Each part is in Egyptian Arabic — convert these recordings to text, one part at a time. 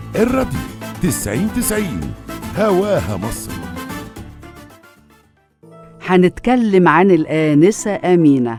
الراديو تسعين تسعين هواها مصر هنتكلم عن الآنسة أمينة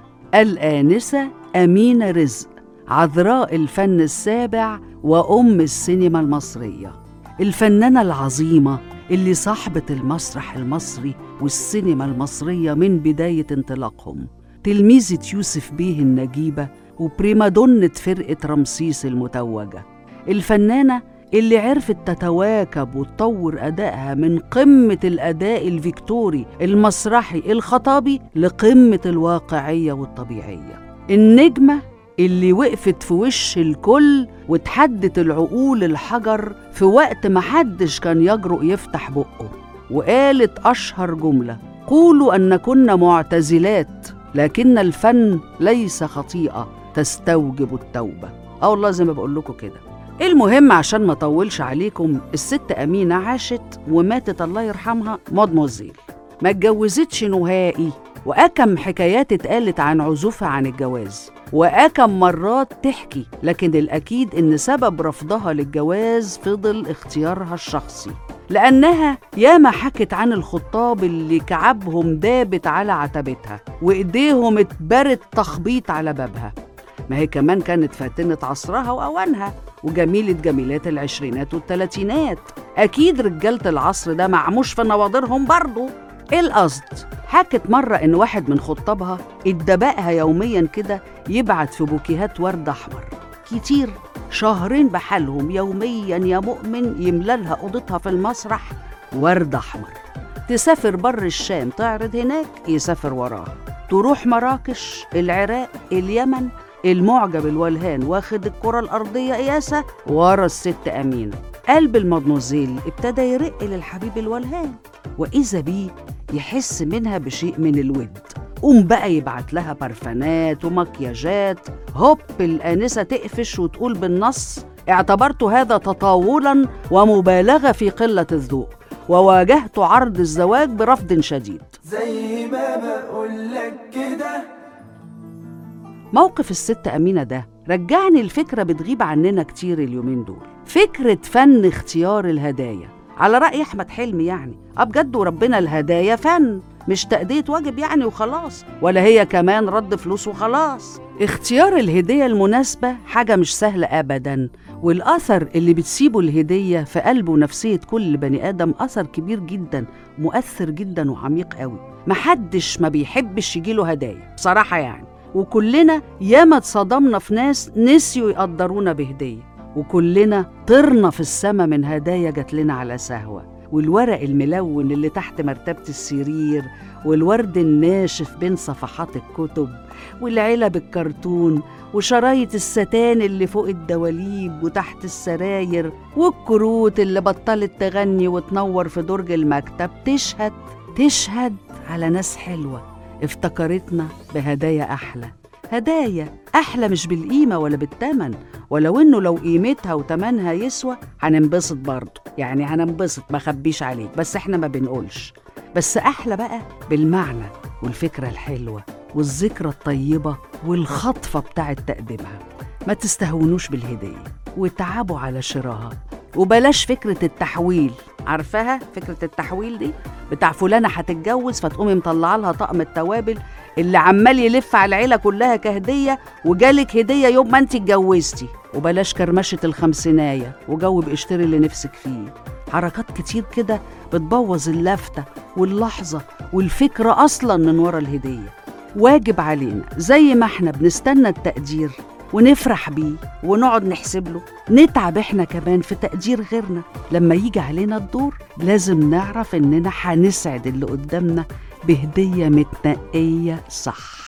الآنسة أمينة رزق عذراء الفن السابع وأم السينما المصرية الفنانة العظيمة اللي صاحبة المسرح المصري والسينما المصرية من بداية انطلاقهم تلميذة يوسف بيه النجيبة وبريمادونة فرقة رمسيس المتوجة الفنانة اللي عرفت تتواكب وتطور أدائها من قمة الأداء الفيكتوري المسرحي الخطابي لقمة الواقعية والطبيعية النجمة اللي وقفت في وش الكل وتحدت العقول الحجر في وقت محدش كان يجرؤ يفتح بقه وقالت أشهر جملة قولوا أن كنا معتزلات لكن الفن ليس خطيئة تستوجب التوبة اه والله زي ما بقول لكم كده المهم عشان ما اطولش عليكم الست امينه عاشت وماتت الله يرحمها مادموزيل ما اتجوزتش نهائي واكم حكايات اتقالت عن عزوفها عن الجواز واكم مرات تحكي لكن الاكيد ان سبب رفضها للجواز فضل اختيارها الشخصي لأنها ياما حكت عن الخطاب اللي كعبهم دابت على عتبتها وإيديهم اتبرت تخبيط على بابها ما هي كمان كانت فاتنة عصرها وأوانها وجميلة جميلات العشرينات والتلاتينات أكيد رجالة العصر ده معموش في نواضرهم برضه إيه القصد؟ حكت مرة إن واحد من خطابها اتدبقها يوميا كده يبعت في بوكيهات ورد أحمر كتير شهرين بحالهم يوميا يا مؤمن يملالها أوضتها في المسرح ورد أحمر تسافر بر الشام تعرض هناك يسافر وراها تروح مراكش العراق اليمن المعجب الولهان واخد الكرة الأرضية قياسة ورا الست أمينة قلب المدموزيل ابتدى يرق للحبيب الولهان وإذا بيه يحس منها بشيء من الود قوم بقى يبعت لها برفانات ومكياجات هوب الآنسة تقفش وتقول بالنص اعتبرت هذا تطاولا ومبالغة في قلة الذوق وواجهت عرض الزواج برفض شديد زي ما بقولك كده موقف الست أمينة ده رجعني الفكرة بتغيب عننا كتير اليومين دول فكرة فن اختيار الهدايا على رأي أحمد حلمي يعني أه بجد وربنا الهدايا فن مش تأدية واجب يعني وخلاص ولا هي كمان رد فلوس وخلاص اختيار الهدية المناسبة حاجة مش سهلة أبدا والأثر اللي بتسيبه الهدية في قلب ونفسية كل بني آدم أثر كبير جدا مؤثر جدا وعميق قوي محدش ما بيحبش يجيله هدايا بصراحة يعني وكلنا ياما اتصدمنا في ناس نسيوا يقدرونا بهدية وكلنا طرنا في السما من هدايا جات لنا على سهوة والورق الملون اللي تحت مرتبة السرير والورد الناشف بين صفحات الكتب والعلب الكرتون وشرايط الستان اللي فوق الدواليب وتحت السراير والكروت اللي بطلت تغني وتنور في درج المكتب تشهد تشهد على ناس حلوة افتكرتنا بهدايا أحلى هدايا أحلى مش بالقيمة ولا بالتمن ولو إنه لو قيمتها وتمنها يسوى هننبسط برضه يعني هننبسط ما خبيش عليك بس إحنا ما بنقولش بس أحلى بقى بالمعنى والفكرة الحلوة والذكرى الطيبة والخطفة بتاعت تقديمها ما تستهونوش بالهدية وتعبوا على شراها وبلاش فكرة التحويل عارفاها فكرة التحويل دي بتاع فلانة هتتجوز فتقومي مطلعة لها طقم التوابل اللي عمال يلف على العيلة كلها كهدية وجالك هدية يوم ما انت اتجوزتي وبلاش كرمشة الخمسيناية وجو باشتري اللي نفسك فيه حركات كتير كده بتبوظ اللفتة واللحظة والفكرة أصلا من ورا الهدية واجب علينا زي ما احنا بنستنى التقدير ونفرح بيه ونقعد نحسب له نتعب احنا كمان في تقدير غيرنا لما يجي علينا الدور لازم نعرف اننا هنسعد اللي قدامنا بهدية متنقية صح